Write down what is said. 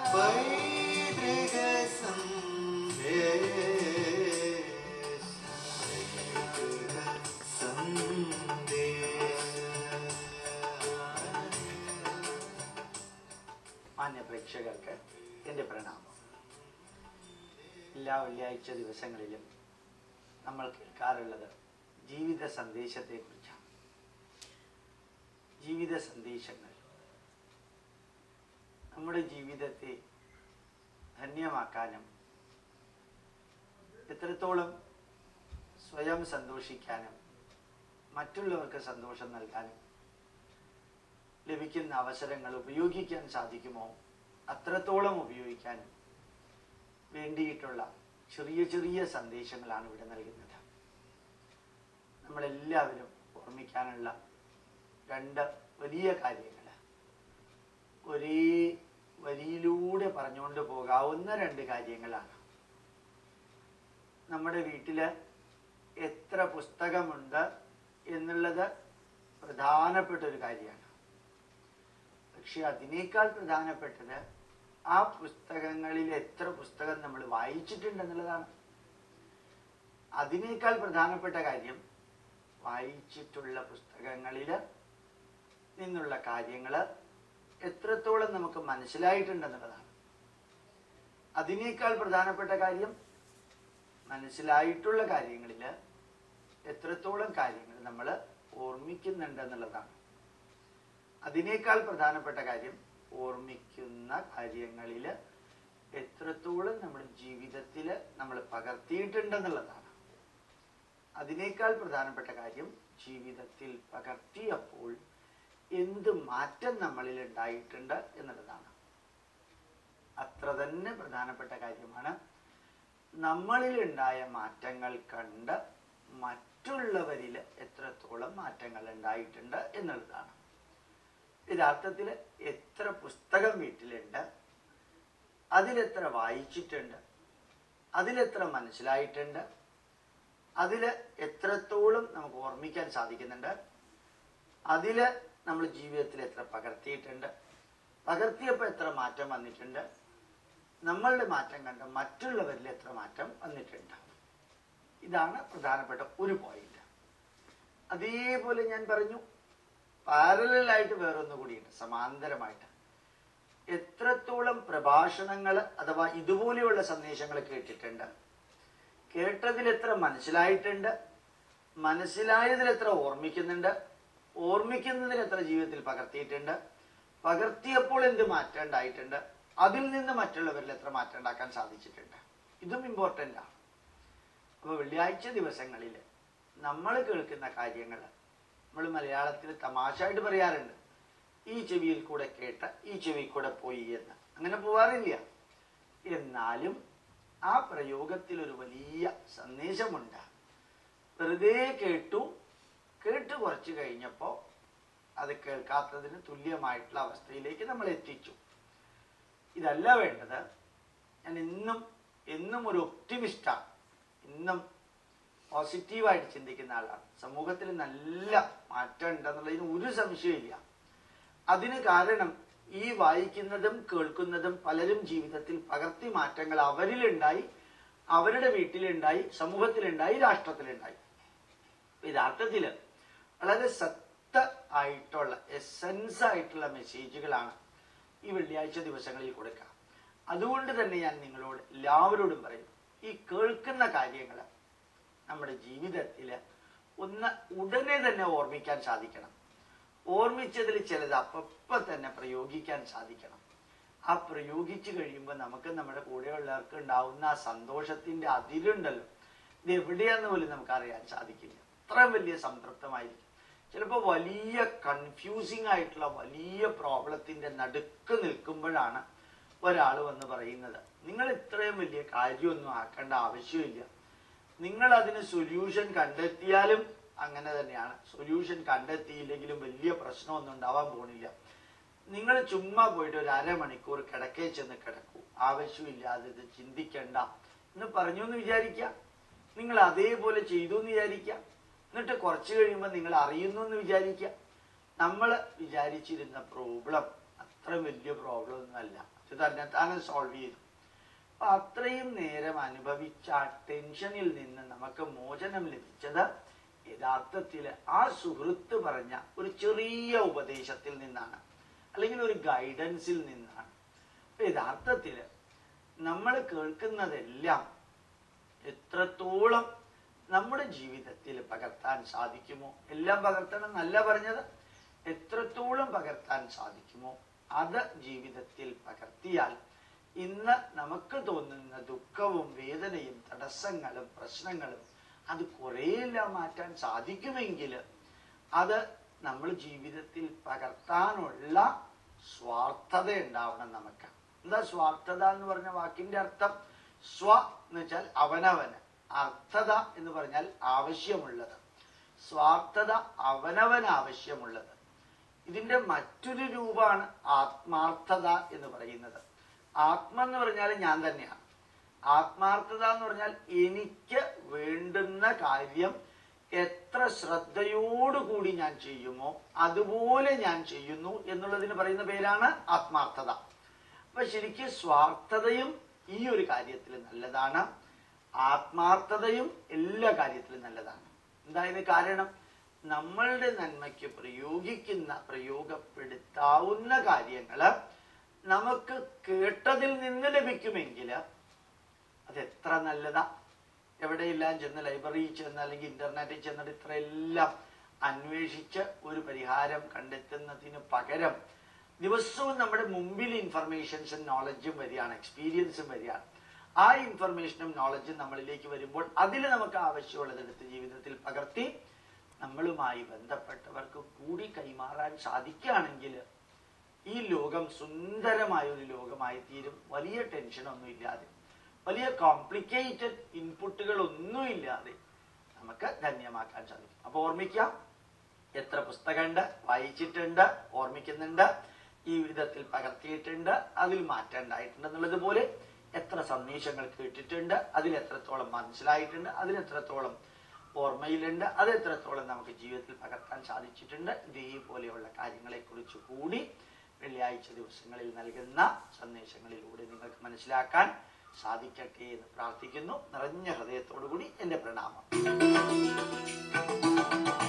പൈതൃക മാന്യ പ്രേക്ഷകർക്ക് എൻ്റെ പ്രണാമം എല്ലാ വെള്ളിയാഴ്ച ദിവസങ്ങളിലും നമ്മൾ കേൾക്കാറുള്ളത് ജീവിത സന്ദേശത്തെക്കുറിച്ചാണ് ജീവിത സന്ദേശങ്ങൾ നമ്മുടെ ജീവിതത്തെ ധന്യമാക്കാനും എത്രത്തോളം സ്വയം സന്തോഷിക്കാനും മറ്റുള്ളവർക്ക് സന്തോഷം നൽകാനും ലഭിക്കുന്ന അവസരങ്ങൾ ഉപയോഗിക്കാൻ സാധിക്കുമോ അത്രത്തോളം ഉപയോഗിക്കാനും വേണ്ടിയിട്ടുള്ള ചെറിയ ചെറിയ സന്ദേശങ്ങളാണ് ഇവിടെ നൽകുന്നത് നമ്മളെല്ലാവരും ഓർമ്മിക്കാനുള്ള രണ്ട് വലിയ കാര്യങ്ങൾ ഒരേ വരിയിലൂടെ പറഞ്ഞുകൊണ്ട് പോകാവുന്ന രണ്ട് കാര്യങ്ങളാണ് നമ്മുടെ വീട്ടിൽ എത്ര പുസ്തകമുണ്ട് എന്നുള്ളത് പ്രധാനപ്പെട്ട ഒരു കാര്യമാണ് പക്ഷെ അതിനേക്കാൾ പ്രധാനപ്പെട്ടത് ആ പുസ്തകങ്ങളിൽ എത്ര പുസ്തകം നമ്മൾ വായിച്ചിട്ടുണ്ടെന്നുള്ളതാണ് അതിനേക്കാൾ പ്രധാനപ്പെട്ട കാര്യം വായിച്ചിട്ടുള്ള പുസ്തകങ്ങളിൽ നിന്നുള്ള കാര്യങ്ങൾ എത്രത്തോളം നമുക്ക് മനസ്സിലായിട്ടുണ്ടെന്നുള്ളതാണ് അതിനേക്കാൾ പ്രധാനപ്പെട്ട കാര്യം മനസ്സിലായിട്ടുള്ള കാര്യങ്ങളിൽ എത്രത്തോളം കാര്യങ്ങൾ നമ്മൾ ഓർമ്മിക്കുന്നുണ്ടെന്നുള്ളതാണ് അതിനേക്കാൾ പ്രധാനപ്പെട്ട കാര്യം ഓർമ്മിക്കുന്ന കാര്യങ്ങളിൽ എത്രത്തോളം നമ്മുടെ ജീവിതത്തിൽ നമ്മൾ പകർത്തിയിട്ടുണ്ടെന്നുള്ളതാണ് അതിനേക്കാൾ പ്രധാനപ്പെട്ട കാര്യം ജീവിതത്തിൽ പകർത്തിയപ്പോൾ എന്ത് മാറ്റം നമ്മളിൽ ഉണ്ടായിട്ടുണ്ട് എന്നുള്ളതാണ് അത്ര തന്നെ പ്രധാനപ്പെട്ട കാര്യമാണ് നമ്മളിൽ ഉണ്ടായ മാറ്റങ്ങൾ കണ്ട് മറ്റുള്ളവരിൽ എത്രത്തോളം മാറ്റങ്ങൾ ഉണ്ടായിട്ടുണ്ട് എന്നുള്ളതാണ് യഥാർത്ഥത്തിൽ എത്ര പുസ്തകം വീട്ടിലുണ്ട് അതിലെത്ര വായിച്ചിട്ടുണ്ട് അതിലെത്ര മനസ്സിലായിട്ടുണ്ട് അതിൽ എത്രത്തോളം നമുക്ക് ഓർമ്മിക്കാൻ സാധിക്കുന്നുണ്ട് അതിൽ നമ്മൾ ജീവിതത്തിൽ എത്ര പകർത്തിയിട്ടുണ്ട് പകർത്തിയപ്പോൾ എത്ര മാറ്റം വന്നിട്ടുണ്ട് നമ്മളുടെ മാറ്റം കണ്ട് മറ്റുള്ളവരിൽ എത്ര മാറ്റം വന്നിട്ടുണ്ട് ഇതാണ് പ്രധാനപ്പെട്ട ഒരു പോയിന്റ് അതേപോലെ ഞാൻ പറഞ്ഞു പാരലായിട്ട് വേറൊന്നു കൂടിയുണ്ട് സമാന്തരമായിട്ട് എത്രത്തോളം പ്രഭാഷണങ്ങൾ അഥവാ ഇതുപോലെയുള്ള സന്ദേശങ്ങൾ കേട്ടിട്ടുണ്ട് കേട്ടതിൽ എത്ര മനസ്സിലായിട്ടുണ്ട് മനസ്സിലായതിൽ എത്ര ഓർമ്മിക്കുന്നുണ്ട് ഓർമ്മിക്കുന്നതിൽ എത്ര ജീവിതത്തിൽ പകർത്തിയിട്ടുണ്ട് പകർത്തിയപ്പോൾ എന്ത് മാറ്റം ഉണ്ടായിട്ടുണ്ട് അതിൽ നിന്ന് മറ്റുള്ളവരിൽ എത്ര മാറ്റം ഉണ്ടാക്കാൻ സാധിച്ചിട്ടുണ്ട് ഇതും ഇമ്പോർട്ടൻ്റ് ആണ് അപ്പോൾ വെള്ളിയാഴ്ച ദിവസങ്ങളിൽ നമ്മൾ കേൾക്കുന്ന കാര്യങ്ങൾ നമ്മൾ മലയാളത്തിൽ തമാശയായിട്ട് പറയാറുണ്ട് ഈ ചെവിയിൽ കൂടെ കേട്ട ഈ ചെവിയിൽ കൂടെ പോയി എന്ന് അങ്ങനെ പോവാറില്ല എന്നാലും ആ പ്രയോഗത്തിൽ ഒരു വലിയ സന്ദേശമുണ്ട് വെറുതെ കേട്ടു കേട്ട് കുറച്ച് കഴിഞ്ഞപ്പോൾ അത് കേൾക്കാത്തതിന് തുല്യമായിട്ടുള്ള അവസ്ഥയിലേക്ക് നമ്മൾ എത്തിച്ചു ഇതല്ല വേണ്ടത് ഞാൻ ഇന്നും എന്നും ഒരു ഒപ്റ്റിമിസ്റ്റാണ് ഇന്നും പോസിറ്റീവായിട്ട് ചിന്തിക്കുന്ന ആളാണ് സമൂഹത്തിൽ നല്ല മാറ്റം ഉണ്ടെന്നുള്ളതിന് ഒരു സംശയമില്ല അതിന് കാരണം ഈ വായിക്കുന്നതും കേൾക്കുന്നതും പലരും ജീവിതത്തിൽ പകർത്തി മാറ്റങ്ങൾ അവരിലുണ്ടായി അവരുടെ വീട്ടിലുണ്ടായി സമൂഹത്തിലുണ്ടായി രാഷ്ട്രത്തിലുണ്ടായി യഥാർത്ഥത്തിൽ വളരെ സത്ത ആയിട്ടുള്ള എസെൻസ് ആയിട്ടുള്ള മെസ്സേജുകളാണ് ഈ വെള്ളിയാഴ്ച ദിവസങ്ങളിൽ കൊടുക്കുക അതുകൊണ്ട് തന്നെ ഞാൻ നിങ്ങളോട് എല്ലാവരോടും പറയും ഈ കേൾക്കുന്ന കാര്യങ്ങൾ നമ്മുടെ ജീവിതത്തിൽ ഒന്ന് ഉടനെ തന്നെ ഓർമ്മിക്കാൻ സാധിക്കണം ഓർമ്മിച്ചതിൽ ചിലത് അപ്പം തന്നെ പ്രയോഗിക്കാൻ സാധിക്കണം ആ പ്രയോഗിച്ചു കഴിയുമ്പോൾ നമുക്ക് നമ്മുടെ കൂടെയുള്ളവർക്ക് ഉണ്ടാവുന്ന ആ സന്തോഷത്തിന്റെ അതിരുണ്ടല്ലോ ഇത് എവിടെയാന്ന് പോലും നമുക്ക് അറിയാൻ സാധിക്കില്ല അത്ര വലിയ സംതൃപ്തമായിരിക്കും ചിലപ്പോൾ വലിയ കൺഫ്യൂസിങ് ആയിട്ടുള്ള വലിയ പ്രോബ്ലത്തിന്റെ നടുക്ക് നിൽക്കുമ്പോഴാണ് ഒരാൾ വന്ന് പറയുന്നത് നിങ്ങൾ ഇത്രയും വലിയ കാര്യമൊന്നും ആക്കേണ്ട ആവശ്യമില്ല നിങ്ങൾ അതിന് സൊല്യൂഷൻ കണ്ടെത്തിയാലും അങ്ങനെ തന്നെയാണ് സൊല്യൂഷൻ കണ്ടെത്തിയില്ലെങ്കിലും വലിയ പ്രശ്നമൊന്നും ഉണ്ടാവാൻ പോണില്ല നിങ്ങൾ ചുമ്മാ പോയിട്ട് ഒരു അരമണിക്കൂർ കിടക്കേ ചെന്ന് കിടക്കൂ ആവശ്യമില്ലാതെ ഇത് ചിന്തിക്കണ്ട എന്ന് പറഞ്ഞു എന്ന് വിചാരിക്കുക നിങ്ങൾ അതേപോലെ ചെയ്തു എന്ന് വിചാരിക്കുക എന്നിട്ട് കുറച്ച് കഴിയുമ്പോൾ നിങ്ങൾ അറിയുന്നു എന്ന് വിചാരിക്കുക നമ്മൾ വിചാരിച്ചിരുന്ന പ്രോബ്ലം അത്ര അത്ര വലിയ പ്രോബ്ലം ഒന്നുമല്ല ഇത് തന്നെ താനെ സോൾവ് ചെയ്തു അപ്പൊ അത്രയും നേരം അനുഭവിച്ച ആ ടെൻഷനിൽ നിന്ന് നമുക്ക് മോചനം ലഭിച്ചത് യഥാർത്ഥത്തിൽ ആ സുഹൃത്ത് പറഞ്ഞ ഒരു ചെറിയ ഉപദേശത്തിൽ നിന്നാണ് അല്ലെങ്കിൽ ഒരു ഗൈഡൻസിൽ നിന്നാണ് അപ്പൊ യഥാർത്ഥത്തിൽ നമ്മൾ കേൾക്കുന്നതെല്ലാം എത്രത്തോളം നമ്മുടെ ജീവിതത്തിൽ പകർത്താൻ സാധിക്കുമോ എല്ലാം പകർത്തണം എന്നല്ല പറഞ്ഞത് എത്രത്തോളം പകർത്താൻ സാധിക്കുമോ അത് ജീവിതത്തിൽ പകർത്തിയാൽ ഇന്ന് നമുക്ക് തോന്നുന്ന ദുഃഖവും വേദനയും തടസ്സങ്ങളും പ്രശ്നങ്ങളും അത് കുറേയെല്ലാം മാറ്റാൻ സാധിക്കുമെങ്കിൽ അത് നമ്മൾ ജീവിതത്തിൽ പകർത്താനുള്ള സ്വാർത്ഥത ഉണ്ടാവണം നമുക്ക് എന്താ സ്വാർത്ഥത എന്ന് പറഞ്ഞ വാക്കിന്റെ അർത്ഥം സ്വ എന്ന് വെച്ചാൽ അവനവന് അർത്ഥത എന്ന് പറഞ്ഞാൽ ആവശ്യമുള്ളത് സ്വാർത്ഥത അവനവന് ആവശ്യമുള്ളത് ഇതിന്റെ മറ്റൊരു രൂപമാണ് ആത്മാർത്ഥത എന്ന് പറയുന്നത് ആത്മ എന്ന് പറഞ്ഞാൽ ഞാൻ തന്നെയാണ് ആത്മാർത്ഥത എന്ന് പറഞ്ഞാൽ എനിക്ക് വേണ്ടുന്ന കാര്യം എത്ര ശ്രദ്ധയോടുകൂടി ഞാൻ ചെയ്യുമോ അതുപോലെ ഞാൻ ചെയ്യുന്നു എന്നുള്ളതിന് പറയുന്ന പേരാണ് ആത്മാർത്ഥത അപ്പൊ ശരിക്കും സ്വാർത്ഥതയും ഈ ഒരു കാര്യത്തിൽ നല്ലതാണ് ആത്മാർത്ഥതയും എല്ലാ കാര്യത്തിലും നല്ലതാണ് എന്തായാലും കാരണം നമ്മളുടെ നന്മയ്ക്ക് പ്രയോഗിക്കുന്ന പ്രയോഗപ്പെടുത്താവുന്ന കാര്യങ്ങള് നമുക്ക് കേട്ടതിൽ നിന്ന് ലഭിക്കുമെങ്കിൽ അത് എത്ര നല്ലതാ എവിടെയെല്ലാം ചെന്ന് ലൈബ്രറിയിൽ ചെന്ന് അല്ലെങ്കിൽ ഇന്റർനെറ്റിൽ ചെന്നിട്ട് ഇത്രയെല്ലാം അന്വേഷിച്ച് ഒരു പരിഹാരം കണ്ടെത്തുന്നതിന് പകരം ദിവസവും നമ്മുടെ മുമ്പിൽ ഇൻഫർമേഷൻസും നോളജും വരികയാണ് എക്സ്പീരിയൻസും വരികയാണ് ആ ഇൻഫർമേഷനും നോളജും നമ്മളിലേക്ക് വരുമ്പോൾ അതിൽ നമുക്ക് ആവശ്യമുള്ളതെടുത്ത് ജീവിതത്തിൽ പകർത്തി നമ്മളുമായി ബന്ധപ്പെട്ടവർക്ക് കൂടി കൈമാറാൻ സാധിക്കുകയാണെങ്കിൽ ഈ ലോകം സുന്ദരമായ ഒരു ലോകമായി തീരും വലിയ ടെൻഷനൊന്നും ഇല്ലാതെ വലിയ കോംപ്ലിക്കേറ്റഡ് ഇൻപുട്ടുകൾ ഒന്നും ഇല്ലാതെ നമുക്ക് ധന്യമാക്കാൻ സാധിക്കും അപ്പൊ ഓർമ്മിക്കാം എത്ര പുസ്തകമുണ്ട് വായിച്ചിട്ടുണ്ട് ഓർമ്മിക്കുന്നുണ്ട് ഈ വിധത്തിൽ പകർത്തിയിട്ടുണ്ട് അതിൽ മാറ്റം ഉണ്ടായിട്ടുണ്ട് എന്നുള്ളത് പോലെ എത്ര സന്ദേശങ്ങൾ കേട്ടിട്ടുണ്ട് അതിൽ എത്രത്തോളം മനസ്സിലായിട്ടുണ്ട് അതിൽ എത്രത്തോളം ഓർമ്മയിലുണ്ട് അത് എത്രത്തോളം നമുക്ക് ജീവിതത്തിൽ പകർത്താൻ സാധിച്ചിട്ടുണ്ട് ഇതേപോലെയുള്ള കാര്യങ്ങളെ കുറിച്ച് കൂടി വെള്ളിയാഴ്ച ദിവസങ്ങളിൽ നൽകുന്ന സന്ദേശങ്ങളിലൂടെ നിങ്ങൾക്ക് മനസ്സിലാക്കാൻ സാധിക്കട്ടെ എന്ന് പ്രാർത്ഥിക്കുന്നു നിറഞ്ഞ ഹൃദയത്തോടു കൂടി എന്റെ പ്രണാമം